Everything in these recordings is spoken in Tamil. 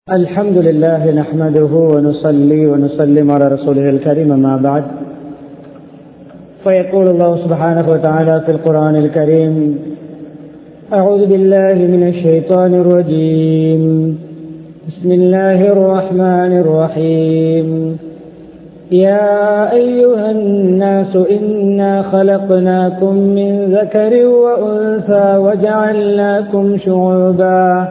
الحمد لله نحمده ونصلي ونسلم على رسوله الكريم ما بعد فيقول الله سبحانه وتعالى في القرآن الكريم أعوذ بالله من الشيطان الرجيم بسم الله الرحمن الرحيم يا أيها الناس إنا خلقناكم من ذكر وأنثى وجعلناكم شعوبا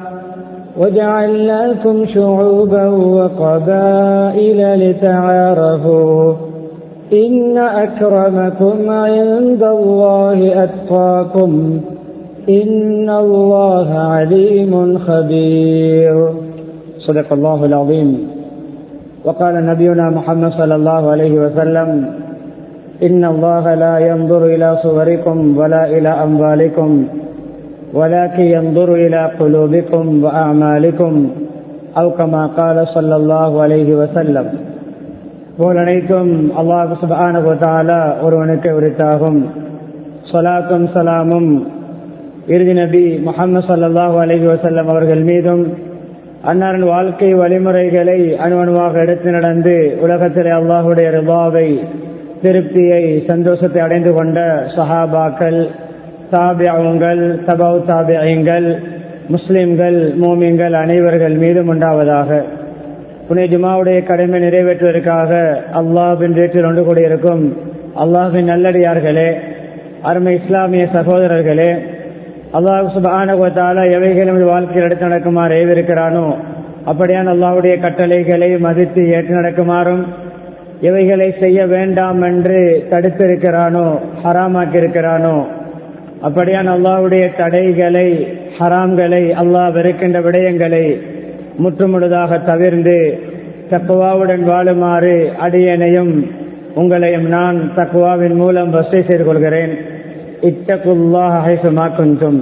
وجعلناكم شعوبا وقبائل لتعارفوا إن أكرمكم عند الله أتقاكم إن الله عليم خبير صدق الله العظيم وقال نبينا محمد صلى الله عليه وسلم إن الله لا ينظر إلى صوركم ولا إلى أموالكم ولكن ينظر إلى قلوبكم وأعمالكم أو كما قال صلى الله عليه وسلم போலனைக்கும் அல்லாஹ் சுபான தாலா ஒருவனுக்கு உரித்தாகும் சலாத்தும் சலாமும் இறுதி நபி முகமது சல்லாஹூ அலஹி வசல்லம் அவர்கள் மீதும் அன்னாரின் வாழ்க்கை வழிமுறைகளை அணுவணுவாக எடுத்து நடந்து உலகத்திலே அல்லாஹுடைய ரிபாவை திருப்தியை சந்தோஷத்தை அடைந்து கொண்ட சஹாபாக்கள் தாபியங்கள் தபவு தாபியங்கள் முஸ்லிம்கள் மோமியங்கள் அனைவர்கள் மீதும் உண்டாவதாக புனே ஜுமாவுடைய கடமை நிறைவேற்றுவதற்காக அல்லாஹின் வீட்டில் ஒன்று கூடியிருக்கும் அல்லாஹின் நல்லடியார்களே அருமை இஸ்லாமிய சகோதரர்களே அல்லாஹ் சுபானகத்தால எவைகள் நமது வாழ்க்கையில் எடுத்து நடக்குமாறு ஏவிருக்கிறானோ அப்படியான அல்லாஹுடைய கட்டளைகளை மதித்து ஏற்று நடக்குமாறும் எவைகளை செய்ய வேண்டாம் என்று தடுத்திருக்கிறானோ ஹராமாக்கி இருக்கிறானோ அப்படியான அல்லாஹுடைய தடைகளை ஹராம்களை அல்லாஹ் வெறுக்கின்ற விடயங்களை முற்றுமுழுதாக தவிர்ந்து தக்குவாவுடன் வாழுமாறு அடியனையும் உங்களையும் நான் தக்குவாவின் மூலம் வசதி செய்து கொள்கிறேன் இத்தகுல்லாஹும்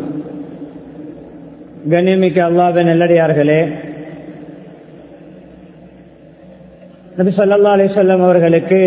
கண்ணியமிக்க அல்லாவின் நல்லடியார்களே நபி சொல்லா அலிசல்லம் அவர்களுக்கு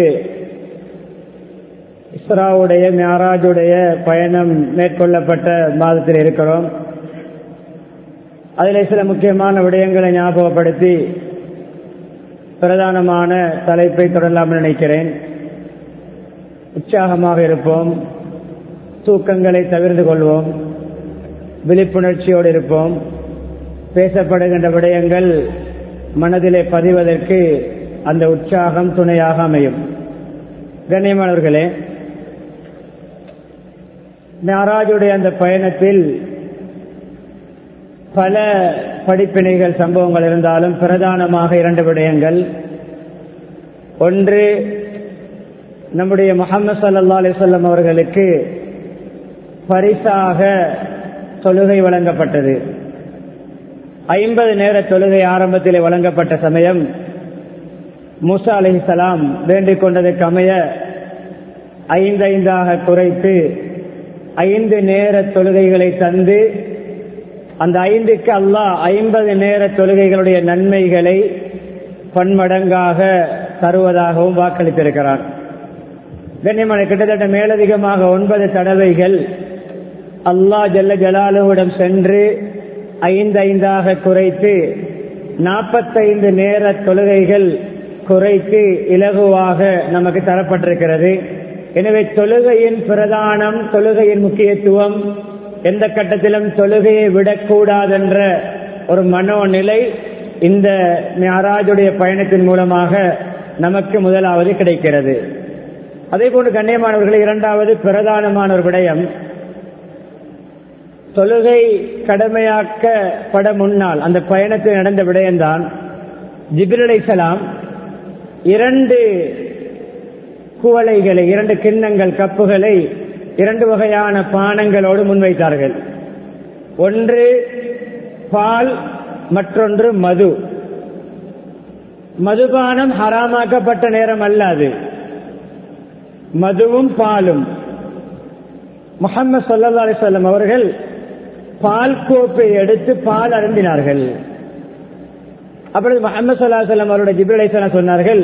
இஸ்ராவுடைய மியாராஜுடைய பயணம் மேற்கொள்ளப்பட்ட மாதத்தில் இருக்கிறோம் அதில் சில முக்கியமான விடயங்களை ஞாபகப்படுத்தி பிரதானமான தலைப்பை தொடரலாம் நினைக்கிறேன் உற்சாகமாக இருப்போம் தூக்கங்களை தவிர்த்து கொள்வோம் விழிப்புணர்ச்சியோடு இருப்போம் பேசப்படுகின்ற விடயங்கள் மனதிலே பதிவதற்கு அந்த உற்சாகம் துணையாக அமையும் கண்ணியமானவர்களே நாராஜுடைய அந்த பயணத்தில் பல படிப்பினைகள் சம்பவங்கள் இருந்தாலும் பிரதானமாக இரண்டு விடயங்கள் ஒன்று நம்முடைய முகமது சல்லா அலிசல்லம் அவர்களுக்கு பரிசாக தொழுகை வழங்கப்பட்டது ஐம்பது நேர தொழுகை ஆரம்பத்தில் வழங்கப்பட்ட சமயம் மூசா அலி சலாம் வேண்டிக் கொண்டதற்கு அமைய ஐந்து ஐந்தாக குறைத்து ஐந்து நேர தொழுகைகளை தந்து அந்த ஐந்துக்கு அல்லாஹ் ஐம்பது நேர தொழுகைகளுடைய நன்மைகளை பன்மடங்காக தருவதாகவும் வாக்களித்திருக்கிறார் கண்ணியமான கிட்டத்தட்ட மேலதிகமாக ஒன்பது தடவைகள் அல்லாஹ் ஜல்ல ஜலாலுவிடம் சென்று ஐந்து ஐந்தாக குறைத்து நாற்பத்தைந்து நேர தொழுகைகள் குறைத்து இலகுவாக நமக்கு தரப்பட்டிருக்கிறது எனவே தொழுகையின் பிரதானம் தொழுகையின் முக்கியத்துவம் எந்த கட்டத்திலும் தொழுகையை விடக்கூடாதென்ற ஒரு மனோநிலை இந்த மியாராஜுடைய பயணத்தின் மூலமாக நமக்கு முதலாவது கிடைக்கிறது அதே போன்று கண்ணியமானவர்கள் இரண்டாவது பிரதானமான ஒரு விடயம் தொழுகை கடமையாக்கப்பட முன்னால் அந்த பயணத்தில் நடந்த விடயம்தான் ஜிபிரலை சலாம் இரண்டு குவளைகளை இரண்டு கிண்ணங்கள் கப்புகளை இரண்டு வகையான பானங்களோடு முன்வைத்தார்கள் ஒன்று பால் மற்றொன்று மது மதுபானம் ஹராமாக்கப்பட்ட நேரம் அல்ல அது மதுவும் பாலும் முகமது சொல்லா அலிசல்லம் அவர்கள் பால் கோப்பை எடுத்து பால் அருந்தினார்கள் அப்பொழுது முகமது சொல்லா சொல்லம் அவருடைய ஜிபிரலை சொன்னார்கள்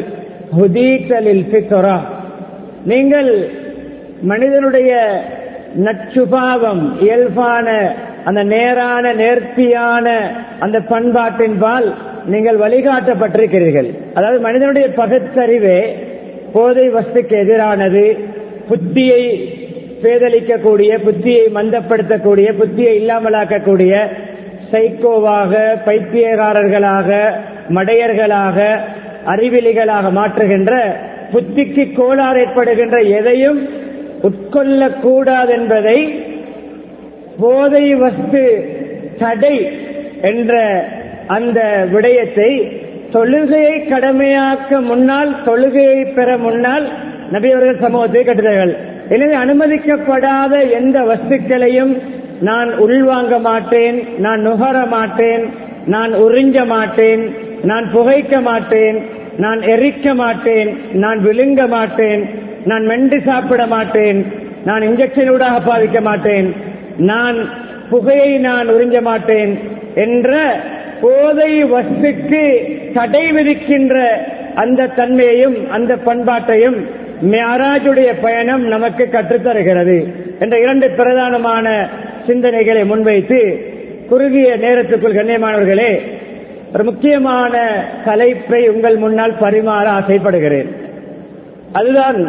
நீங்கள் மனிதனுடைய நச்சுபாவம் இயல்பான அந்த நேரான நேர்த்தியான அந்த பண்பாட்டின்பால் நீங்கள் வழிகாட்டப்பட்டிருக்கிறீர்கள் அதாவது மனிதனுடைய பகுத்தறிவே போதை வஸ்துக்கு எதிரானது புத்தியை பேதலிக்கக்கூடிய புத்தியை மந்தப்படுத்தக்கூடிய புத்தியை இல்லாமலாக்கக்கூடிய சைக்கோவாக பைத்தியகாரர்களாக மடையர்களாக அறிவிலிகளாக மாற்றுகின்ற புத்திக்கு கோளாறு ஏற்படுகின்ற எதையும் உட்கொள்ளக்கூடாது என்பதை போதை வஸ்து தடை என்ற அந்த விடயத்தை தொழுகையை கடமையாக்க முன்னால் தொழுகையை பெற முன்னால் நபியவர்கள் சமூகத்தை கட்டுகிறார்கள் எனவே அனுமதிக்கப்படாத எந்த வஸ்துக்களையும் நான் உள்வாங்க மாட்டேன் நான் நுகர மாட்டேன் நான் உறிஞ்ச மாட்டேன் நான் புகைக்க மாட்டேன் நான் எரிக்க மாட்டேன் நான் விழுங்க மாட்டேன் நான் மென்று சாப்பிட மாட்டேன் நான் இன்ஜெக்ஷன் ஊடாக பாதிக்க மாட்டேன் நான் புகையை நான் உறிஞ்ச மாட்டேன் என்ற போதை வஸ்துக்கு தடை விதிக்கின்ற அந்த தன்மையையும் அந்த பண்பாட்டையும் மேராஜுடைய பயணம் நமக்கு கற்றுத்தருகிறது என்ற இரண்டு பிரதானமான சிந்தனைகளை முன்வைத்து குறுகிய நேரத்துக்குள் கண்ணியமானவர்களே ஒரு முக்கியமான தலைப்பை உங்கள் முன்னால் பரிமாற ஆசைப்படுகிறேன் அதுதான்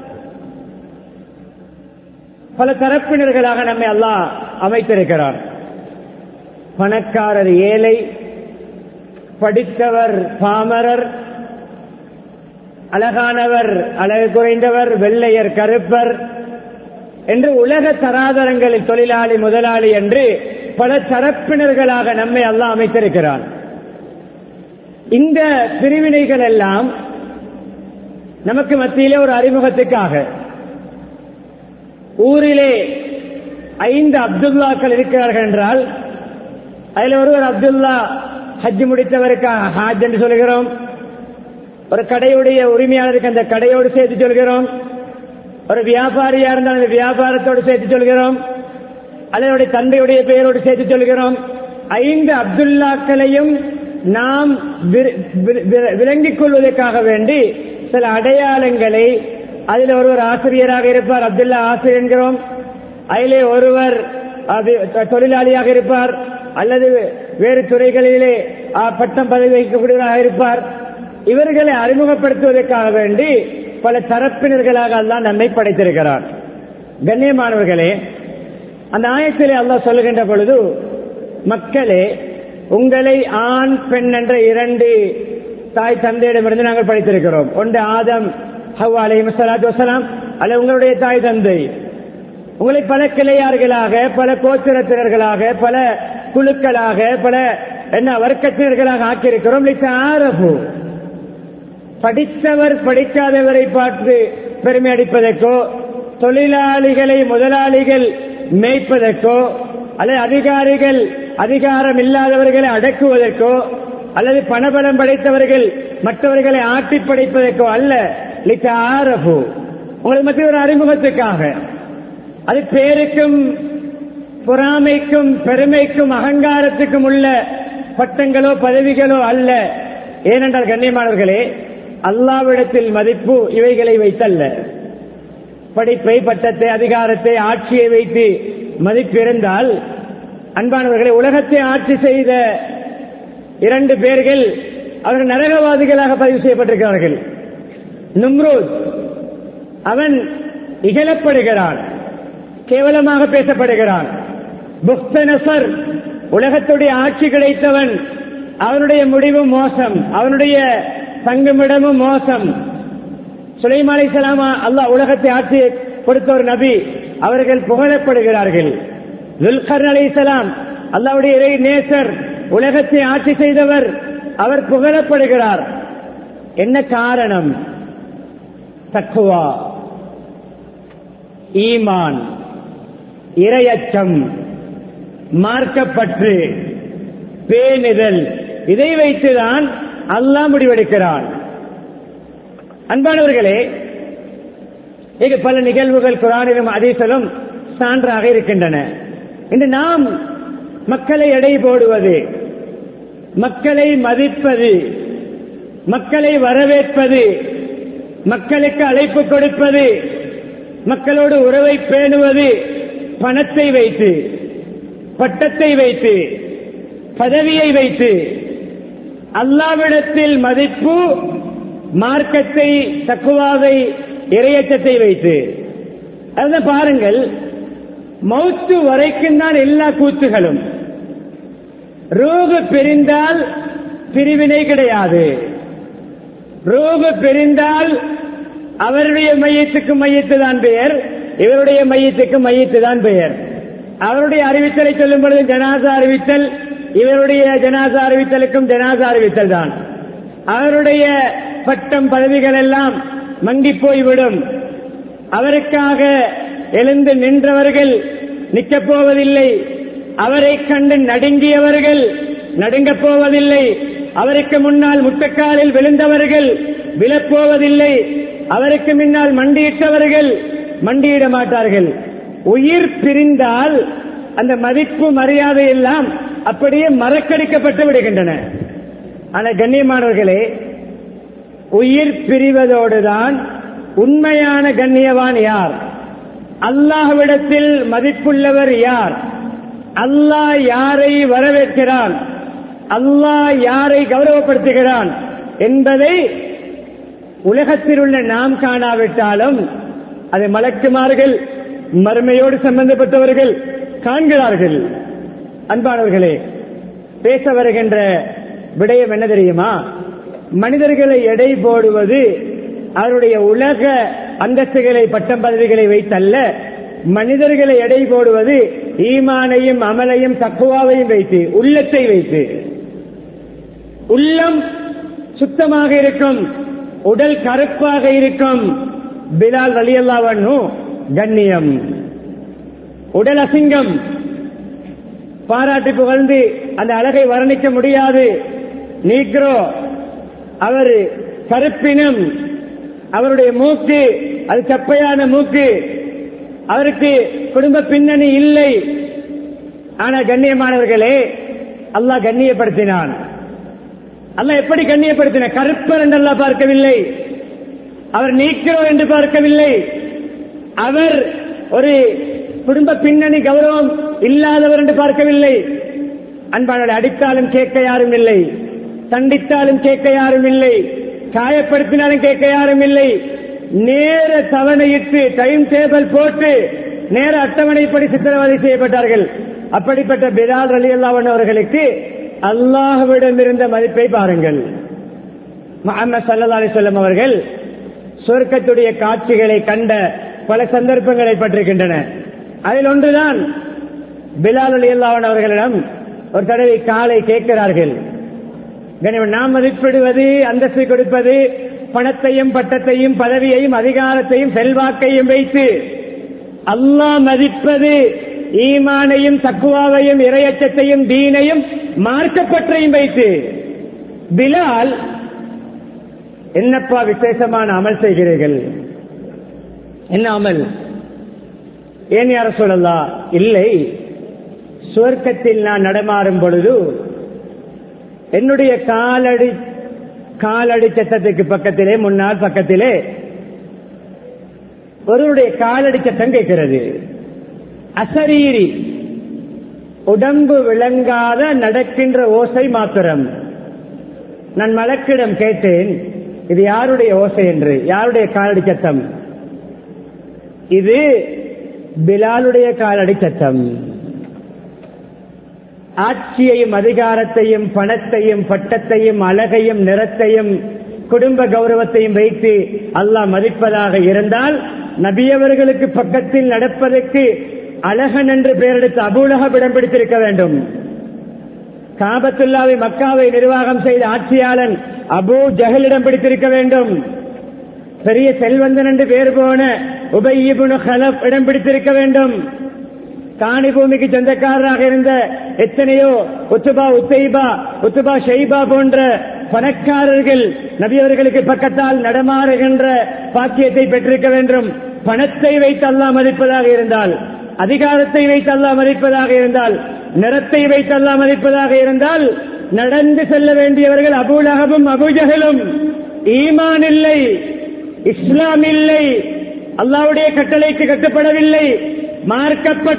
பல தரப்பினர்களாக நம்மை அல்லாஹ் அமைத்திருக்கிறார் பணக்காரர் ஏழை படித்தவர் பாமரர் அழகானவர் அழகு குறைந்தவர் வெள்ளையர் கருப்பர் என்று உலக தராதரங்களில் தொழிலாளி முதலாளி என்று பல தரப்பினர்களாக நம்மை அல்லாஹ் அமைத்திருக்கிறார் இந்த பிரிவினைகள் எல்லாம் நமக்கு மத்தியிலே ஒரு அறிமுகத்துக்காக ஊரிலே ஐந்து அப்துல்லாக்கள் இருக்கிறார்கள் என்றால் அதில் ஒருவர் அப்துல்லா ஹஜ் முடித்தவருக்காக ஹாஜ் என்று சொல்கிறோம் ஒரு கடையுடைய உரிமையாளருக்கு அந்த கடையோடு சேர்த்து சொல்கிறோம் ஒரு வியாபாரியா இருந்தால் அந்த வியாபாரத்தோடு சேர்த்து சொல்கிறோம் அதனுடைய தந்தையுடைய பெயரோடு சேர்த்து சொல்கிறோம் ஐந்து அப்துல்லாக்களையும் நாம் விளங்கிக் கொள்வதற்காக வேண்டி சில அடையாளங்களை அதில் ஒருவர் ஆசிரியராக இருப்பார் அப்துல்லா ஆசிரியர் என்கிறோம் அதிலே ஒருவர் தொழிலாளியாக இருப்பார் அல்லது வேறு துறைகளிலே பட்டம் பதவி வைக்கக்கூடியவராக இருப்பார் இவர்களை அறிமுகப்படுத்துவதற்காக வேண்டி பல தரப்பினர்களாக அல்லாஹ் நம்மை படைத்திருக்கிறார் கண்ணியமானவர்களே அந்த ஆயத்திலே அல்லாஹ் சொல்லுகின்ற பொழுது மக்களே உங்களை ஆண் பெண் என்ற இரண்டு தாய் தந்தையிடமிருந்து நாங்கள் படித்திருக்கிறோம் ஒன்று ஆதம் ஹவ் அலை மசலாத்து வசலாம் அல்ல உங்களுடைய தாய் தந்தை உங்களை பல கிளையார்களாக பல கோச்சரத்தினர்களாக பல குழுக்களாக பல என்ன வர்க்கத்தினர்களாக ஆக்கியிருக்கிறோம் ஆரபு படித்தவர் படிக்காதவரை பார்த்து பெருமை அடிப்பதற்கோ தொழிலாளிகளை முதலாளிகள் மேய்ப்பதற்கோ அல்லது அதிகாரிகள் அதிகாரம் இல்லாதவர்களை அடக்குவதற்கோ அல்லது பணபலம் படைத்தவர்கள் மற்றவர்களை ஆட்டி படைப்பதற்கோ அல்ல ஆரபு உங்களுக்கு மத்திய ஒரு அறிமுகத்துக்காக அது பேருக்கும் பொறாமைக்கும் பெருமைக்கும் அகங்காரத்துக்கும் உள்ள பட்டங்களோ பதவிகளோ அல்ல ஏனென்றால் கண்ணியமானவர்களே அல்லாவிடத்தில் மதிப்பு இவைகளை வைத்தல்ல படிப்பை பட்டத்தை அதிகாரத்தை ஆட்சியை வைத்து மதிப்பு இருந்தால் அன்பானவர்களை உலகத்தை ஆட்சி செய்த இரண்டு பேர்கள் அவர்கள் நரகவாதிகளாக பதிவு செய்யப்பட்டிருக்கிறார்கள் நும்ரோத் அவன் இகழப்படுகிறான் கேவலமாக பேசப்படுகிறான் புக்தனசர் உலகத்துடைய ஆட்சி கிடைத்தவன் அவனுடைய முடிவு மோசம் அவனுடைய தங்குமிடமும் மோசம் சுலைம் அலை சலாமா அல்லாஹ் உலகத்தை ஆட்சி கொடுத்த ஒரு நபி அவர்கள் புகழப்படுகிறார்கள் துல்கர் அலை சலாம் அல்லாவுடைய இறை நேசர் உலகத்தை ஆட்சி செய்தவர் அவர் புகழப்படுகிறார் என்ன காரணம் தக்குவா ஈமான் இரையச்சம் மார்க்கப்பற்று பேணுதல் இதை வைத்துதான் அல்லாஹ் முடிவெடுக்கிறான் அன்பானவர்களே இது பல நிகழ்வுகள் குரானிலும் அதீசலும் சான்றாக இருக்கின்றன இன்று நாம் மக்களை எடை போடுவது மக்களை மதிப்பது மக்களை வரவேற்பது மக்களுக்கு அழைப்பு கொடுப்பது மக்களோடு உறவை பேணுவது பணத்தை வைத்து பட்டத்தை வைத்து பதவியை வைத்து அல்லாவிடத்தில் மதிப்பு மார்க்கத்தை தக்குவாவை இரையச்சத்தை வைத்து அதான் பாருங்கள் மௌத்து வரைக்கும் தான் எல்லா கூத்துகளும் ரோகு பிரிந்தால் பிரிவினை கிடையாது ரோகு பிரிந்தால் அவருடைய மையத்துக்கு மையத்து தான் பெயர் இவருடைய மையத்துக்கு மையத்து தான் பெயர் அவருடைய அறிவித்தலை சொல்லும் பொழுது ஜனாசா அறிவித்தல் இவருடைய ஜனாசா அறிவித்தலுக்கும் ஜனாசா அறிவித்தல் தான் அவருடைய பட்டம் பதவிகள் எல்லாம் மங்கி போய்விடும் அவருக்காக எழுந்து நின்றவர்கள் நிற்கப் போவதில்லை அவரை கண்டு நடுங்கியவர்கள் நடுங்கப் போவதில்லை அவருக்கு முன்னால் முட்டக்காலில் விழுந்தவர்கள் விழப்போவதில்லை அவருக்கு முன்னால் மண்டியிட்டவர்கள் மண்டியிட மாட்டார்கள் உயிர் பிரிந்தால் அந்த மதிப்பு மரியாதை எல்லாம் அப்படியே மறக்கடிக்கப்பட்டு விடுகின்றன ஆனா கண்ணியமானவர்களே உயிர் பிரிவதோடுதான் உண்மையான கண்ணியவான் யார் அல்லாஹ்விடத்தில் மதிப்புள்ளவர் யார் அல்லாஹ் யாரை வரவேற்கிறான் அல்லாஹ் யாரை கௌரவப்படுத்துகிறான் என்பதை உலகத்தில் உள்ள நாம் காணாவிட்டாலும் அதை மலக்குமார்கள் மறுமையோடு சம்பந்தப்பட்டவர்கள் காண்கிறார்கள் அன்பானவர்களே பேச வருகின்ற விடயம் என்ன தெரியுமா மனிதர்களை எடை போடுவது அவருடைய உலக அந்தஸ்துகளை பட்டம் பதவிகளை வைத்தல்ல மனிதர்களை எடை போடுவது ஈமானையும் அமலையும் தக்குவாவையும் வைத்து உள்ளத்தை வைத்து உள்ளம் சுத்தமாக இருக்கும் உடல் கருப்பாக இருக்கும் பிலால் வலியல்லாவன்னு கண்ணியம் உடல் அசிங்கம் பாராட்டி புகழ்ந்து அந்த அழகை வர்ணிக்க முடியாது நீக்ரோ அவர் கருப்பினம் அவருடைய மூக்கு அது சப்பையான மூக்கு அவருக்கு குடும்ப பின்னணி இல்லை ஆனா கண்ணியமானவர்களே அல்லாஹ் கண்ணியப்படுத்தினான் அல்லாஹ் எப்படி கண்ணியப்படுத்தின கருப்பர் என்று அல்லாஹ் பார்க்கவில்லை அவர் நீக்கிறோம் என்று பார்க்கவில்லை அவர் ஒரு குடும்ப பின்னணி கௌரவம் இல்லாதவர் என்று பார்க்கவில்லை அன்பாளர் அடித்தாலும் கேட்க யாரும் இல்லை தண்டித்தாலும் கேட்க யாரும் இல்லை காயப்படுத்தினாலும் கேட்க யாரும் இல்லை நேர தவணையிட்டு டைம் டேபிள் போட்டு நேர அட்டவணைப்படி சித்திரவதை செய்யப்பட்டார்கள் அப்படிப்பட்ட பிலால் அலி அல்லாவன் அவர்களுக்கு அல்லாஹ்விடம் இருந்த மதிப்பை பாருங்கள் முகமது சல்லா அலிசல்லம் அவர்கள் சொர்க்கத்துடைய காட்சிகளை கண்ட பல சந்தர்ப்பங்களை பற்றிருக்கின்றன அதில் ஒன்றுதான் பிலால் அலி அல்லாவன் அவர்களிடம் ஒரு தடவை காலை கேட்கிறார்கள் கனிமன் நாம் மதிப்பிடுவது அந்தஸ்து கொடுப்பது பணத்தையும் பட்டத்தையும் பதவியையும் அதிகாரத்தையும் செல்வாக்கையும் வைத்து அல்லாஹ் மதிப்பது ஈமானையும் தக்குவாவையும் இரையச்சத்தையும் தீனையும் மார்க்கப்பற்றையும் வைத்து பிலால் என்னப்பா விசேஷமான அமல் செய்கிறீர்கள் என்ன அமல் ஏன் யார சொல்லலாம் இல்லை சுவர்க்கத்தில் நான் நடமாறும் பொழுது என்னுடைய காலடி காலடி சட்டத்துக்கு பக்கத்திலே முன்னால் பக்கத்திலே ஒருவருடைய காலடி சட்டம் கேட்கிறது அசரீரி உடம்பு விளங்காத நடக்கின்ற ஓசை மாத்திரம் நான் மலக்கிடம் கேட்டேன் இது யாருடைய ஓசை என்று யாருடைய காலடி சட்டம் இது பிலாலுடைய காலடி சட்டம் ஆட்சியையும் அதிகாரத்தையும் பணத்தையும் பட்டத்தையும் அழகையும் நிறத்தையும் குடும்ப கௌரவத்தையும் வைத்து அல்லாஹ் மதிப்பதாக இருந்தால் நபியவர்களுக்கு பக்கத்தில் நடப்பதற்கு அழகன் என்று பெயரெடுத்து அபூலகம் இடம் பிடித்திருக்க வேண்டும் காபத்துல்லாவை மக்காவை நிர்வாகம் செய்த ஆட்சியாளன் அபு ஜஹலிடம் பிடித்திருக்க வேண்டும் பெரிய செல்வந்தன் என்று பேர் போன உபயிபுனு ஹலப் இடம் பிடித்திருக்க வேண்டும் காணி பூமிக்கு சொந்தக்காரராக இருந்த எத்தனையோ உத்துபா உத்தைபா உத்துபா ஷெய்பா போன்ற பணக்காரர்கள் நபியவர்களுக்கு பக்கத்தால் நடமாறுகின்ற பாக்கியத்தை பெற்றிருக்க வேண்டும் பணத்தை வைத்து அல்லாஹ் மதிப்பதாக இருந்தால் அதிகாரத்தை வைத்து அல்லாஹ் மதிப்பதாக இருந்தால் நிறத்தை வைத்து அல்லாஹ் மதிப்பதாக இருந்தால் நடந்து செல்ல வேண்டியவர்கள் அபுலகபும் அபுஜகலும் ஈமான் இல்லை இஸ்லாம் இல்லை அல்லாவுடைய கட்டளைக்கு கட்டுப்படவில்லை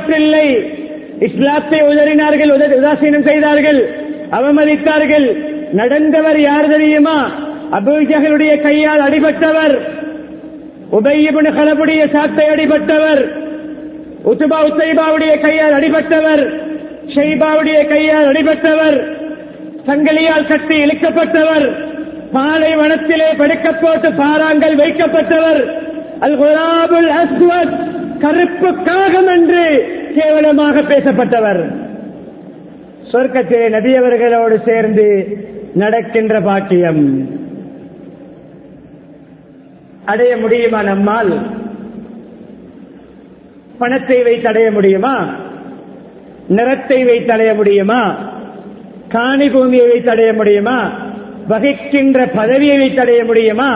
மார்க்கப்பட்டில்லை இஸ்லாத்தை உதறினார்கள் உத- உதாசீனம் செய்தார்கள் அவமதித்தார்கள் நடந்தவர் யார் தெரியுமா அபூஜகளுடைய கையால் அடிபட்டவர் உபையபுன கலபுடைய சாத்தை அடிபட்டவர் உத்துபா உத்தைபாவுடைய கையால் அடிபட்டவர் ஷெய்பாவுடைய கையால் அடிபட்டவர் சங்கிலியால் கட்டி இழுக்கப்பட்டவர் பாலை வனத்திலே படுக்கப் போட்டு பாறாங்கள் வைக்கப்பட்டவர் அல் குலாபுல் அஸ்வத் கருப்பு காகம் என்று கேவலமாக பேசப்பட்டவர் சொர்க்கத்திலே நபியவர்களோடு சேர்ந்து நடக்கின்ற பாக்கியம் அடைய முடியுமா நம்மால் பணத்தை வைத்து அடைய முடியுமா நிறத்தை வைத்து அடைய முடியுமா காணி பூமியை வைத்து அடைய முடியுமா வகிக்கின்ற பதவியை வைத்து அடைய முடியுமா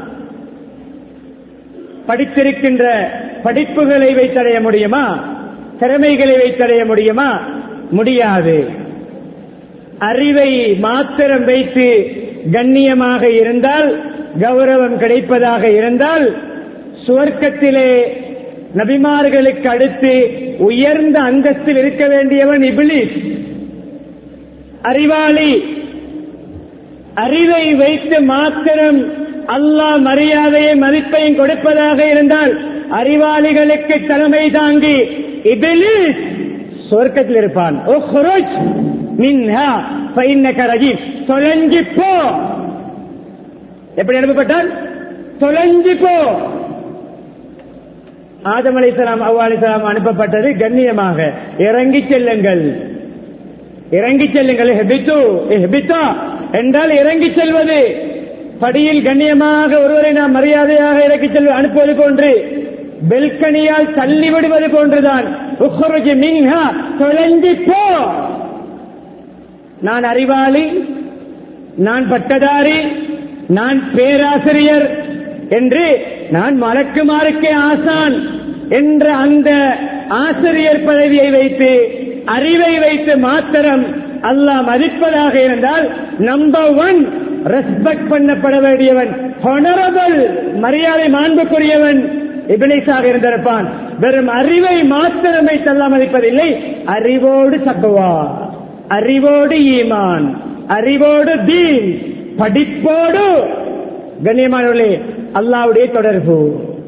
படித்திருக்கின்ற படிப்புகளை வைத்தடைய முடியுமா திறமைகளை வைத்தடைய முடியுமா முடியாது அறிவை மாத்திரம் வைத்து கண்ணியமாக இருந்தால் கௌரவம் கிடைப்பதாக இருந்தால் சுவர்க்கத்திலே நபிமார்களுக்கு அடுத்து உயர்ந்த அந்தஸ்தில் இருக்க வேண்டியவன் இபிலிஸ் அறிவாளி அறிவை வைத்து மாத்திரம் அல்லாஹ் மரியாதையை மதிப்பையும் கொடுப்பதாக இருந்தால் அறிவாளிகளுக்கு தலைமை தாங்கி இபிலிஸ் சொர்க்கத்தில் இருப்பான் ஓ குரோஜ் மின்ஹா பைன்னக ரஜீப் தொலைஞ்சு போ எப்படி அனுப்பப்பட்டால் தொலைஞ்சு போ ஆதம் அலிசலாம் அவ்வா அலிசலாம் அனுப்பப்பட்டது கண்ணியமாக இறங்கி செல்லுங்கள் இறங்கி செல்லுங்கள் ஹெபித்து ஹெபித்தா என்றால் இறங்கி செல்வது படியில் கண்ணியமாக ஒருவரை நாம் மரியாதையாக இறக்கி செல்வ அனுப்புவது போன்று பெல்கனியால் தள்ளி விடுவது போன்றுதான் உஹ்ருஜ் மின்ஹா தொலைஞ்சு போ நான் அறிவாளி நான் பட்டதாரி நான் பேராசிரியர் என்று நான் மலக்குமாருக்கே ஆசான் என்ற அந்த ஆசிரியர் பதவியை வைத்து அறிவை வைத்து மாத்திரம் அல்லாஹ் மதிப்பதாக இருந்தால் நம்பர் ஒன் ரெஸ்பெக்ட் பண்ணப்பட வேண்டியவன் ஹொனரபிள் மரியாதை மாண்புக்குரியவன் இபிலிஸாக இருந்திருப்பான் வெறும் அறிவை மாத்திரம் வைத்து அல்லாஹ் மதிப்பதில்லை அறிவோடு தக்குவா அறிவோடு ஈமான் அறிவோடு தீன் படிப்போடு கண்ணியமானவர்களே அல்லாவுடைய தொடர்பு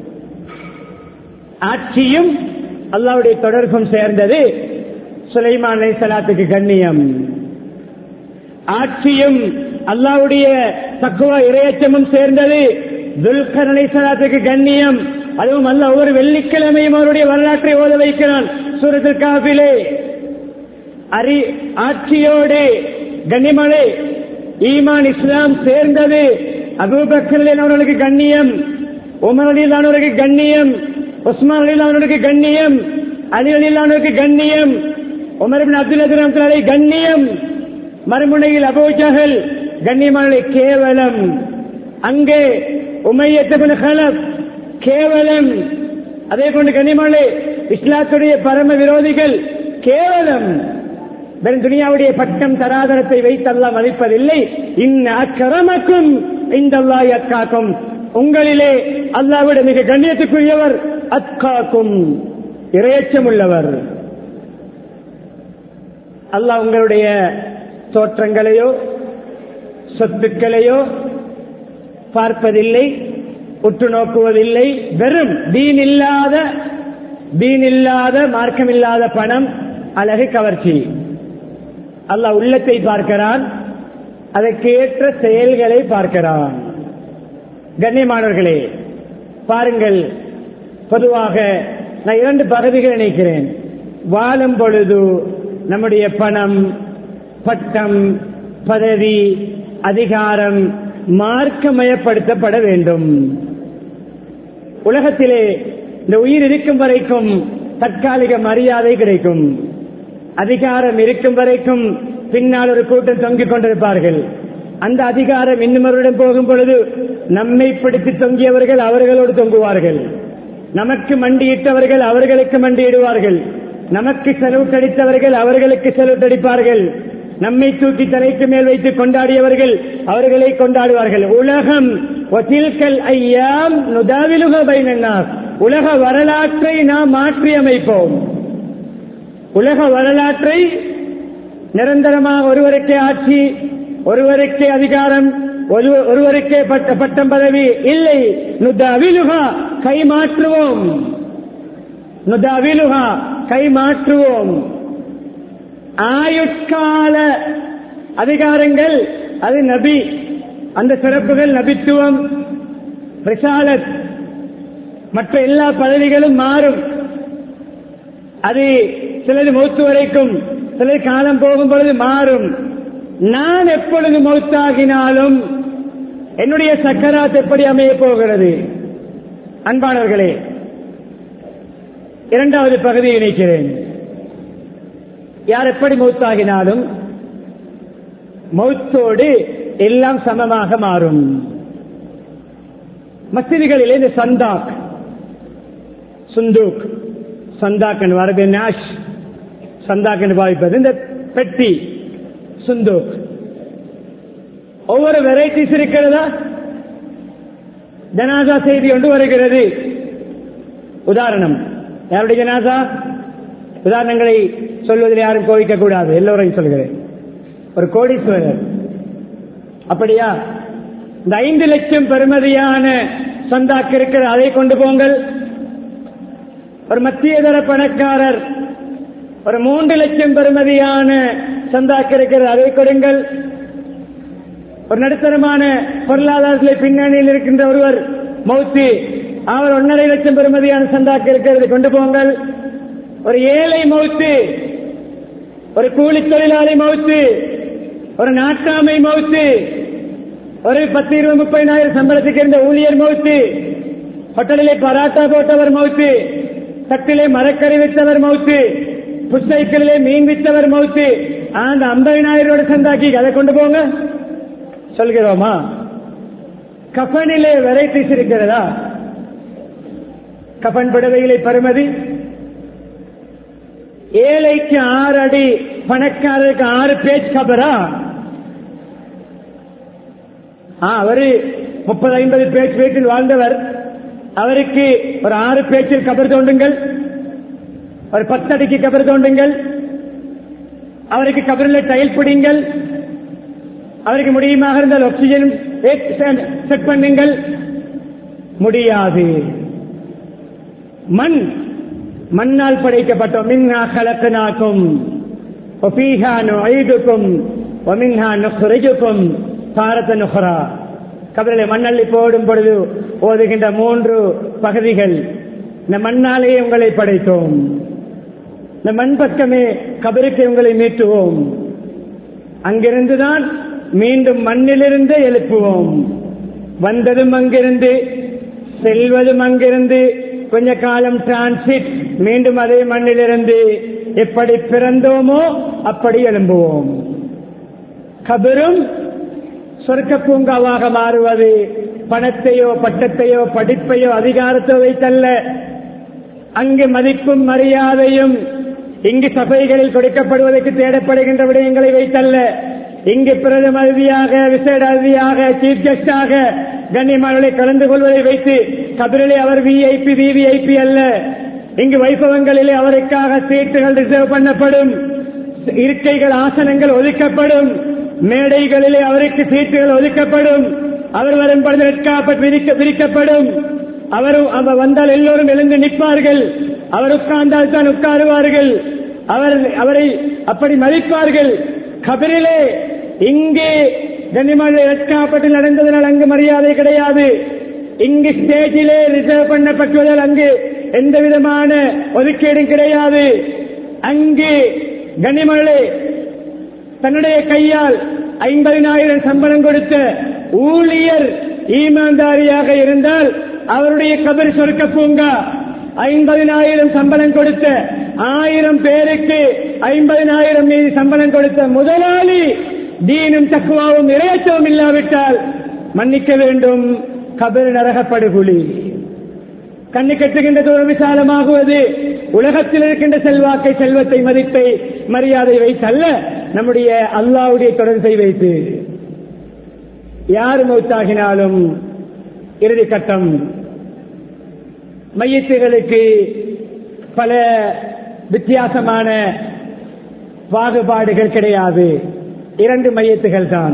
ஆட்சியும் அல்லாவுடைய தொடர்பும் சேர்ந்தது சுலைமான் அலை சலாத்துக்கு கண்ணியம் ஆட்சியும் அல்லாவுடைய தக்குவ இரையச்சமும் சேர்ந்தது துல்கர் அலை சலாத்துக்கு கண்ணியம் அதுவும் அல்ல ஒவ்வொரு வெள்ளிக்கிழமையும் அவருடைய வரலாற்றை ஓத வைக்கிறான் சூரத்தில் காபிலே அறி ஆட்சியோடு கண்ணியமலை ஈமான் இஸ்லாம் சேர்ந்தது அபூபக்கரில் அவர்களுக்கு கண்ணியம் உமர் அலில் அவர்களுக்கு கண்ணியம் உஸ்மான் அலில் அவர்களுக்கு கண்ணியம் அலி அலில் அவர்களுக்கு கண்ணியம் உமர் பின் அப்துல் அலி கண்ணியம் மறுமுனையில் அபோஜகல் கண்ணியமான கேவலம் அங்கே உமையத்தபின் ஹலப் கேவலம் அதே போன்று கண்ணியமான இஸ்லாத்துடைய பரம விரோதிகள் கேவலம் வெறும் துனியாவுடைய பட்டம் தராதரத்தை வைத்து அல்லாஹ் மதிப்பதில்லை இன்ன அக்கரமக்கும் இந்த அல்லாஹ் அக்காக்கும் உங்களிலே அல்லாவிட மிக கண்ணியத்துக்குரியவர் அக்காக்கும் இரையச்சம் உள்ளவர் அல்லாஹ் உங்களுடைய தோற்றங்களையோ சொத்துக்களையோ பார்ப்பதில்லை உற்று நோக்குவதில்லை வெறும் தீன் இல்லாத தீன் இல்லாத மார்க்கமில்லாத பணம் அழகு கவர்ச்சி அல்லாஹ் உள்ளத்தை பார்க்கிறான் அதற்கேற்ற செயல்களை பார்க்கிறான் கண்ணியமானவர்களே பாருங்கள் பொதுவாக நான் இரண்டு பகுதிகளை நினைக்கிறேன் வாழும் பொழுது நம்முடைய பணம் பட்டம் பதவி அதிகாரம் மார்க்கமயப்படுத்தப்பட வேண்டும் உலகத்திலே இந்த உயிர் இருக்கும் வரைக்கும் தற்காலிக மரியாதை கிடைக்கும் அதிகாரம் இருக்கும் வரைக்கும் பின்னால் ஒரு கூட்டம் தொங்கிக் கொண்டிருப்பார்கள் அந்த அதிகாரம் இன்னும் போகும் பொழுது நம்மை பிடித்து தொங்கியவர்கள் அவர்களோடு தொங்குவார்கள் நமக்கு மண்டியிட்டவர்கள் அவர்களுக்கு மண்டியிடுவார்கள் நமக்கு செலவு கடித்தவர்கள் அவர்களுக்கு செலவு கடிப்பார்கள் நம்மை தூக்கி தலைக்கு மேல் வைத்து கொண்டாடியவர்கள் அவர்களை கொண்டாடுவார்கள் உலகம் ஐயாம் நுதாவிலுக பைனன்னாஸ் உலக வரலாற்றை நாம் மாற்றி அமைப்போம் உலக வரலாற்றை நிரந்தரமாக ஒருவருக்கே ஆட்சி ஒருவருக்கே அதிகாரம் ஒரு- ஒருவருக்கே பட்ட பட்டம் பதவி இல்லை நுதவிலுகா கை மாற்றுவோம் நுதவிலுகா கை மாற்றுவோம் ஆயுட்கால அதிகாரங்கள் அது நபி அந்த சிறப்புகள் நபித்துவம் ரிசாலத் மற்ற எல்லா பதவிகளும் மாறும் அது சிலது மௌத்து வரைக்கும் சிலது காலம் போகும் பொழுது மாறும் நான் எப்பொழுது மௌத்தாகினாலும் என்னுடைய சக்கராத் எப்படி அமைய போகிறது அன்பானவர்களே இரண்டாவது பகுதியை இணைக்கிறேன் யார் எப்படி மௌத்தாகினாலும் மௌத்தோடு எல்லாம் சமமாக மாறும் மசிதிகளிலே இந்த சந்தாக் சுந்தூக் சந்தாக் என்று வரது நாஷ் சந்தாக் என்று பாவிப்பது இந்த பெட்டி சுந்தூக் ஒவ்வொரு வெரைட்டிஸ் இருக்கிறதா ஜனாசா செய்தி ஒன்று வருகிறது உதாரணம் யாருடைய ஜனாசா உதாரணங்களை சொல்வதில் யாரும் கோவிக்க கூடாது எல்லோரையும் சொல்கிறேன் ஒரு கோடீஸ்வரர் அப்படியா இந்த ஐந்து லட்சம் பெறுமதியான சந்தாக்கு இருக்கிற அதை கொண்டு போங்கள் ஒரு மத்தியதர பணக்காரர் ஒரு மூன்று லட்சம் பெறுமதியான சந்தாக்கு இருக்கிற அதை கொடுங்கள் ஒரு நடுத்தரமான பொருளாதாரத்தில் பின்னணியில் இருக்கின்ற ஒருவர் மௌத்து அவர் ஒன்றரை லட்சம் பெறுமதியான சந்தாக்கு இருக்கிறது கொண்டு போங்கள் ஒரு ஏழை மௌத்து ஒரு கூலி தொழிலாளி மௌத்து ஒரு நாட்டாமை மௌத்து ஒரு பத்து இருபது முப்பதினாயிரம் சம்பளத்துக்கு இருந்த ஊழியர் மௌத்து ஹோட்டலிலே பராட்டா போட்டவர் மௌத்து தட்டிலே மரக்கறி வித்தவர் மௌத்து புஸ்தைக்கிலே மீன் வித்தவர் மௌத்து அந்த ஐம்பதினாயிரம் சந்தாக்கி அதை கொண்டு போங்க சொல்கிறோமா கஃனிலே வெரைட்டிஸ் இருக்கிறதா கஃன் புடவைகளை பருமதி ஏழைக்கு ஆறு அடி பணக்காரருக்கு ஆறு பேஜ் கபரா ஆ, அவரு முப்பது ஐம்பது பேஜ் வீட்டில் வாழ்ந்தவர் அவருக்கு ஒரு ஆறு பேச்சில் கபர் தோண்டுங்கள் ஒரு பத்தடிக்கு கபர் தோண்டுங்கள் அவருக்கு கபரில் டைல் பிடிங்கள் அவருக்கு முடியுமாக இருந்தால் ஆக்சிஜன் செட் பண்ணுங்கள் முடியாது மண் மண்ணால் படைக்கப்பட்டோம் மின்ஹா கலக்கனாக்கும் ஒபீஹா நுழைதுக்கும் ஒமின்ஹா நுஹ்ரிஜுக்கும் தாரத நுஹ்ரா கபரிலே மண்ணள்ளி போடும் பொழுது ஓதுகின்ற மூன்று பகுதிகள் இந்த மண்ணாலேயே உங்களை படைத்தோம் இந்த மண் பக்கமே கபருக்கு உங்களை மீட்டுவோம் அங்கிருந்துதான் மீண்டும் மண்ணிலிருந்து எழுப்புவோம் வந்ததும் அங்கிருந்து செல்வதும் அங்கிருந்து கொஞ்ச காலம் டிரான்சிட் மீண்டும் அதே மண்ணிலிருந்து எப்படி பிறந்தோமோ அப்படி எழும்புவோம் கபரும் சொர்க்க பூங்காவாக மாறுவது பணத்தையோ பட்டத்தையோ படிப்பையோ அதிகாரத்தை வைத்தல்ல அங்கு மதிப்பும் மரியாதையும் இங்கு சபைகளில் கொடுக்கப்படுவதற்கு தேடப்படுகின்ற விடயங்களை வைத்தல்ல இங்கு பிரதம அதிதியாக விசேட அதிதியாக சீஃப் கெஸ்டாக கண்ணியமானவர்களை கலந்து கொள்வதை வைத்து கபிரிலே அவர் விஐபி விவிஐபி அல்ல இங்கு வைபவங்களிலே அவருக்காக சீட்டுகள் ரிசர்வ் பண்ணப்படும் இருக்கைகள் ஆசனங்கள் ஒதுக்கப்படும் மேடைகளிலே அவருக்கு சீட்டுகள் ஒதுக்கப்படும் அவர் வரும் பொழுது ரெட் கார்பெட் விரிக்க விரிக்கப்படும் அவரும் அவர் வந்தால் எல்லோரும் எழுந்து நிற்பார்கள் அவர் உட்கார்ந்தால் தான் உட்காருவார்கள் அவர் அவரை அப்படி மதிப்பார்கள் கபிரிலே இங்கே கண்ணியமான ரெட் கார்பெட்டில் நடந்ததனால் அங்கு மரியாதை கிடையாது இங்கு ஸ்டேஜிலே ரிசர்வ் பண்ணப்பட்டுவதால் அங்கு எந்த விதமான ஒதுக்கீடும் கிடையாது அங்கு கண்ணிமலை தன்னுடைய கையால் ஐம்பதினாயிரம் சம்பளம் கொடுத்த ஊழியர் ஈமான்தாரியாக இருந்தால் அவருடைய கபர் சொர்க்க பூங்கா ஐம்பதினாயிரம் சம்பளம் கொடுத்த ஆயிரம் பேருக்கு ஐம்பதினாயிரம் மீது சம்பளம் கொடுத்த முதலாளி தீனும் தக்குவாவும் இரையச்சவும் இல்லாவிட்டால் மன்னிக்க வேண்டும் கபர் நரகப்படுகுழி கண்ணு கட்டுகின்ற தூரம் விசாலமாகுவது உலகத்தில் இருக்கின்ற செல்வாக்கை செல்வத்தை மதிப்பை மரியாதை வைத்தல்ல நம்முடைய அல்லாவுடைய தொடர்பை வைத்து யார் மௌத்தாகினாலும் இறுதி கட்டம் மையத்துகளுக்கு பல வித்தியாசமான பாகுபாடுகள் கிடையாது இரண்டு மையத்துகள் தான்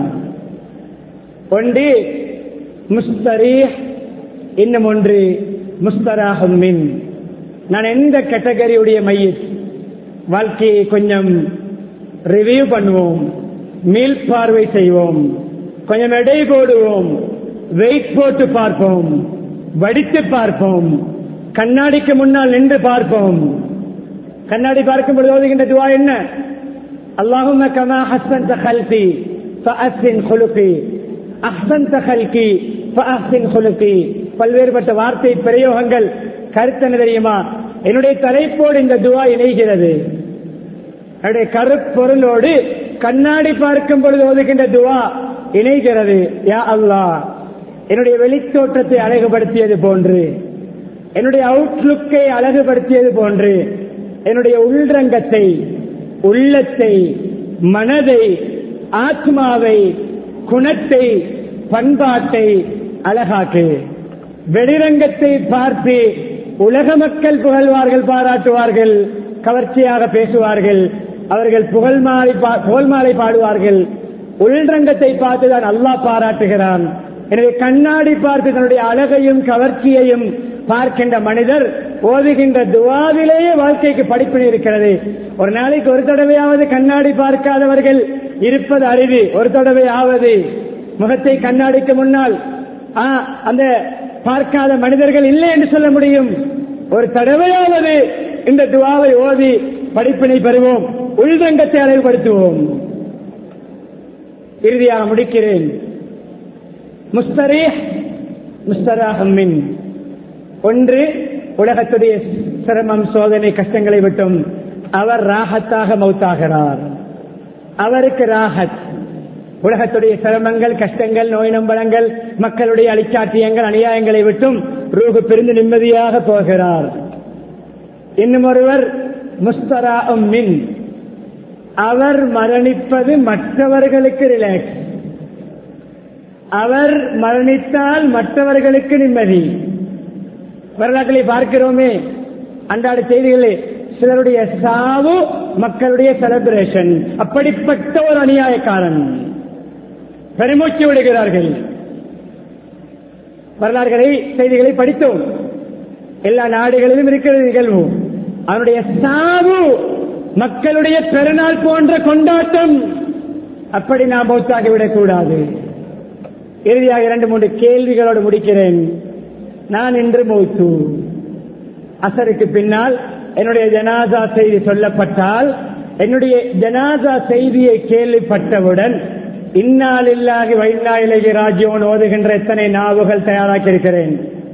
ஒன்று முஸ்தரீ இன்னும் ஒன்று முஸ்தராகும் மின் நான் எந்த கேட்டகரியுடைய மையத் வாழ்க்கையை கொஞ்சம் ரிவ்யூ பண்ணுவோம் மீள் பார்வை செய்வோம் கொஞ்சம் எடை போடுவோம் வெயிட் போட்டு பார்ப்போம் வடித்து பார்ப்போம் கண்ணாடிக்கு முன்னால் நின்று பார்ப்போம் கண்ணாடி பார்க்கும் பொழுது ஓதுகின்ற துவா என்ன اللهم كما حسنت خلقي فأحسن خلقي أحسنت خلقي فأحسن خلقي பல்வேறுபட்ட வார்த்தை பிரயோகங்கள் கருத்து என்ன தெரியுமா என்னுடைய தலைப்போடு இந்த துவா இணைகிறது என்னுடைய கருப்பொருளோடு கண்ணாடி பார்க்கும் பொழுது ஓதுகின்ற துவா இணைகிறது யா அல்லாஹ் என்னுடைய வெளித்தோற்றத்தை அழகுபடுத்தியது போன்று என்னுடைய அவுட்லுக்கை அழகுபடுத்தியது போன்று என்னுடைய உள்ரங்கத்தை உள்ளத்தை மனதை ஆத்மாவை குணத்தை பண்பாட்டை அழகாக்கு வெளிரங்கத்தை பார்த்து உலக மக்கள் புகழ்வார்கள் பாராட்டுவார்கள் கவர்ச்சியாக பேசுவார்கள் அவர்கள் புகழ் மாலை பா- புகழ் மாலை பாடுவார்கள் உள்ரங்கத்தை பார்த்துதான் அல்லாஹ் பாராட்டுகிறான் எனவே கண்ணாடி பார்த்து தன்னுடைய அழகையும் கவர்ச்சியையும் பார்க்கின்ற மனிதர் ஓதுகின்ற துவாவிலேயே வாழ்க்கைக்கு படிப்பினை இருக்கிறது ஒரு நாளைக்கு ஒரு தடவையாவது கண்ணாடி பார்க்காதவர்கள் இருப்பது அரிது ஒரு தடவையாவது முகத்தை கண்ணாடிக்கு முன்னால் ஆ, அந்த பார்க்காத மனிதர்கள் இல்லை என்று சொல்ல முடியும் ஒரு தடவையாவது இந்த துவாவை ஓதி படிப்பினை பெறுவோம் உள்ரங்கத்தை அழகுபடுத்துவோம் இறுதியாக முடிக்கிறேன் முஸ்தரே முஸ்தராஹம்மின் ஒன்று உலகத்துடைய சிரமம் சோதனை கஷ்டங்களை விட்டும் அவர் ராகத்தாக மௌத்தாகிறார் அவருக்கு ராகத் உலகத்துடைய சிரமங்கள் கஷ்டங்கள் நோய் நம்பலங்கள் மக்களுடைய அழிச்சாட்டியங்கள் அநியாயங்களை விட்டும் ரூகு பிரிந்து நிம்மதியாக போகிறார் இன்னும் ஒருவர் முஸ்தரா மின் அவர் மரணிப்பது மற்றவர்களுக்கு ரிலாக்ஸ் அவர் மரணித்தால் மற்றவர்களுக்கு நிம்மதி வரலாற்றிலே பார்க்கிறோமே அன்றாட செய்திகளே சிலருடைய சாவு மக்களுடைய செலிப்ரேஷன் அப்படிப்பட்ட ஒரு அநியாயக்காரன் பெருமூச்சு விடுகிறார்கள் வரலாறுகளை செய்திகளை படித்தோம் எல்லா நாடுகளிலும் இருக்கிறது நிகழ்வு அவனுடைய சாவு மக்களுடைய பெருநாள் போன்ற கொண்டாட்டம் அப்படி நாம் மௌத்தாகிவிடக் கூடாது இறுதியாக இரண்டு மூன்று கேள்விகளோடு முடிக்கிறேன் நான் இன்று மௌத்து அசருக்கு பின்னால் என்னுடைய ஜனாசா செய்தி சொல்லப்பட்டால் என்னுடைய ஜனாசா செய்தியை கேள்விப்பட்டவுடன் இந்நாளில்லாகி வைநாயிலேயே ராஜ்யோன் ஓதுகின்ற எத்தனை நாவுகள் தயாராக்கி இருக்கிறேன்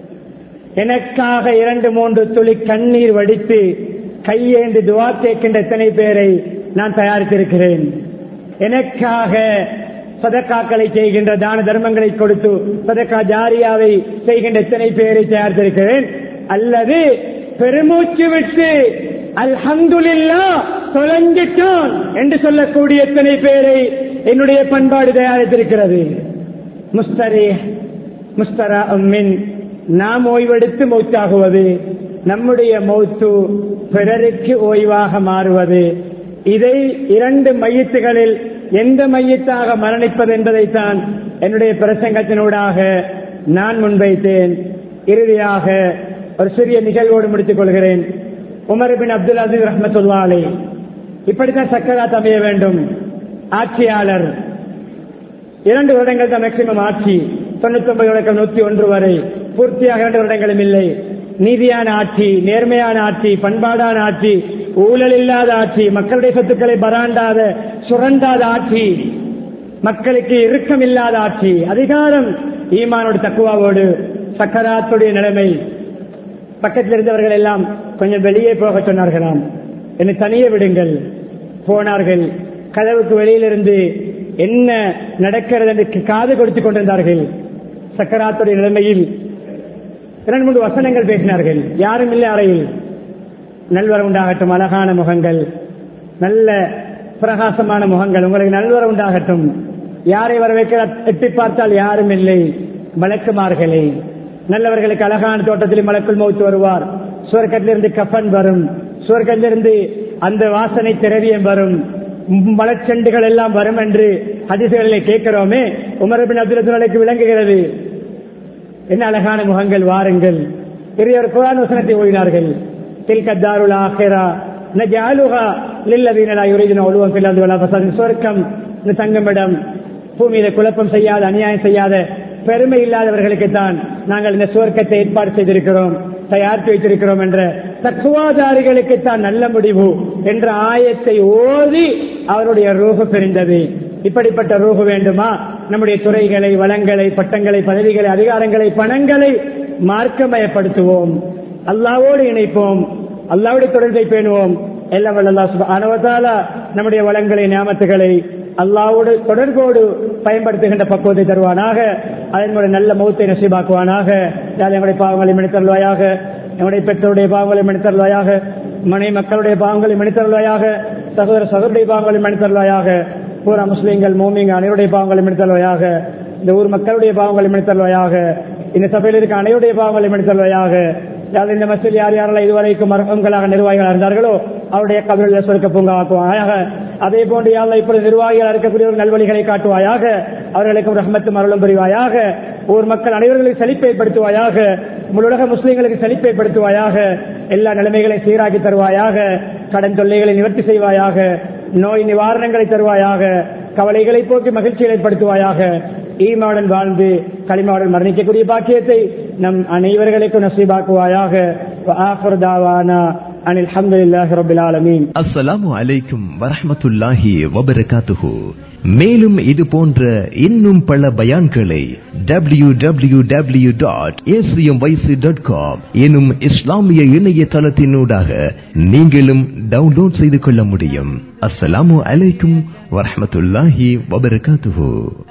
எனக்காக இரண்டு மூன்று துளி கண்ணீர் வடித்து கையேந்து துவா கேட்கின்ற எத்தனை பேரை நான் தயாரித்திருக்கிறேன் எனக்காக சதக்காக்களை செய்கின்ற தான தர்மங்களை கொடுத்து சதக்கா ஜாரியாவை செய்கின்ற எத்தனை பேரை தயாரித்திருக்கிறேன் அல்லது பெருமூச்சு விட்டு அல்ஹம்துலில்லா தொலைஞ்சிட்டான் என்று சொல்லக்கூடிய எத்தனை பேரை என்னுடைய பண்பாடு தயாரித்திருக்கிறது முஸ்தரே முஸ்தரா மின் நாம் ஓய்வெடுத்து மௌத்தாகுவது நம்முடைய மௌத்து பிறருக்கு ஓய்வாக மாறுவது இதை இரண்டு மையத்துகளில் எந்த மையத்தாக மரணிப்பது என்பதைத்தான் என்னுடைய பிரசங்கத்தினூடாக நான் முன்வைத்தேன் இறுதியாக ஒரு சிறிய நிகழ்வோடு முடித்துக் கொள்கிறேன் உமர் பின் அப்துல் அசீஸ் ரஹமத்துல்லா அலை இப்படித்தான் சக்கராத் அமைய வேண்டும் ஆட்சியாளர் இரண்டு வருடங்கள் தான் மேக்சிமம் ஆட்சி தொண்ணூத்தி ஒன்பது வழக்கம் நூத்தி ஒன்று வரை பூர்த்தியாக இரண்டு வருடங்களும் இல்லை நீதியான ஆட்சி நேர்மையான ஆட்சி பண்பாடான ஆட்சி ஊழல் இல்லாத ஆட்சி மக்களுடைய சொத்துக்களை பராண்டாத சுரண்டாத ஆட்சி மக்களுக்கு இறுக்கம் இல்லாத ஆட்சி அதிகாரம் ஈமானோடு தக்குவாவோடு சக்கராத்துடைய நிலைமை பக்கத்தில் இருந்தவர்கள் எல்லாம் கொஞ்சம் வெளியே போக சொன்னார்களாம் என்னை தனியே விடுங்கள் போனார்கள் கதவுக்கு வெளியிலிருந்து என்ன நடக்கிறது என்று காது கொடுத்துக் கொண்டிருந்தார்கள் சக்கராத்துடைய நிலைமையில் இரண்டு மூன்று வசனங்கள் பேசினார்கள் யாரும் இல்லை அறையில் நல்வரம் உண்டாகட்டும் அழகான முகங்கள் நல்ல பிரகாசமான முகங்கள் உங்களுக்கு நல்வரம் உண்டாகட்டும் யாரை வர வைக்க எட்டி பார்த்தால் யாரும் இல்லை மலக்குமார்களே நல்லவர்களுக்கு அழகான தோட்டத்தில் மலக்குள் மௌத்து வருவார் சுவர்க்கத்திலிருந்து கஃபன் வரும் சுவர்க்கத்திலிருந்து அந்த வாசனை திரவியம் வரும் மலச்செண்டுகள் எல்லாம் வரும் என்று ஹதீசுகளிலே கேட்கிறோமே உமர் பின் அப்துல் அலைக்கு விளங்குகிறது என்ன அழகான முகங்கள் வாருங்கள் பெரியவர் குரான் வசனத்தை ஓடினார்கள் தில்கத்தாருல் ஆஹிரா நஜாலுஹா லில்லதீன லா யுரீதுன உலுவன் ஃபில் அர்தி வலா ஃபஸாதின் சொர்க்கம் இந்த தங்கமிடம் பூமியில குழப்பம் செய்யாத அநியாயம் செய்யாத பெருமை இல்லாதவர்களுக்கு தான் நாங்கள் இந்த சுவர்க்கத்தை ஏற்பாடு செய்திருக்கிறோம் தயாரித்து வைத்திருக்கிறோம் என்ற தக்குவாதாரிகளுக்கு தான் நல்ல முடிவு என்ற ஆயத்தை ஓதி அவருடைய ரூபு பிரிந்தது இப்படிப்பட்ட ரூபு வேண்டுமா நம்முடைய துறைகளை வளங்களை பட்டங்களை பதவிகளை அதிகாரங்களை பணங்களை மார்க்கமயப்படுத்துவோம் அல்லாவோடு இணைப்போம் அல்லாவுடைய தொடர்பை பேணுவோம் எல்லாம் வல்ல அனவதால நம்முடைய வளங்களை நியமத்துகளை அல்லாவோடு தொடர்போடு பயன்படுத்துகின்ற பக்குவத்தை தருவானாக அதன் மூலம் நல்ல மௌத்தை நசீபாக்குவானாக யார் எங்களுடைய பாவங்களை மனிதருவாயாக நம்முடைய பெற்றோருடைய பாவங்களை மனிதருவாயாக மனை மக்களுடைய பாவங்களை மனிதருவாயாக சகோதர சகோதரிய பாவங்களை மனிதருவாயாக பூரா முஸ்லீம்கள் மோமிங்க அனைவருடைய பாவங்களை மனிதருவாயாக இந்த ஊர் மக்களுடைய பாவங்களை மனிதருவாயாக இந்த சபையில் இருக்க அனைவருடைய பாவங்களை மனிதருவாயாக யார் இந்த மசில் யார் யாரெல்லாம் இதுவரைக்கும் மரகங்களாக நிர்வாகிகளாக இருந்தார்களோ அவருடைய கபரில் சொருக்க பூங்காக்குவாயாக அதே போன்று யாரெல்லாம் இப்பொழுது நிர்வாகிகளாக இருக்கக்கூடிய நல்வழிகளை காட்டுவாயாக அவர்களுக்கும் ரஹமத்து மருளும் புரிவாயாக ஊர் மக்கள் அனைவர்களையும் செழிப்பை ஏற்படுத்துவாயாக உலக முஸ்லீம்களுக்கு செழிப்பை ஏற்படுத்துவாயாக எல்லா நிலைமைகளையும் சீராக்கி தருவாயாக கடன் தொல்லைகளை நிவர்த்தி செய்வாயாக நோய் நிவாரணங்களை தருவாயாக கவலைகளை போக்கி மகிழ்ச்சியை ஏற்படுத்துவாயாக ஈமாவுடன் வாழ்ந்து களிமாவுடன் மரணிக்கக்கூடிய பாக்கியத்தை நம் அனைவர்களுக்கும் நசீபாக்குவாயாக அனில் அஹமதுல்லாஹி ரபில் ஆலமீன் அஸ்ஸலாமு அலைக்கும் வரஹ்மத்துல்லாஹி வபரகாத்துஹு மேலும் இது போன்ற இன்னும் பல பயான்களை W W W dot dot com எனும் இஸ்லாமிய இணையதளத்தினூடாக நீங்களும் டவுன்லோட் செய்து கொள்ள முடியும் அஸ்ஸலாமு அலைக்கும் வரஹ்மத்துல்லாஹி வபரகாத்துஹு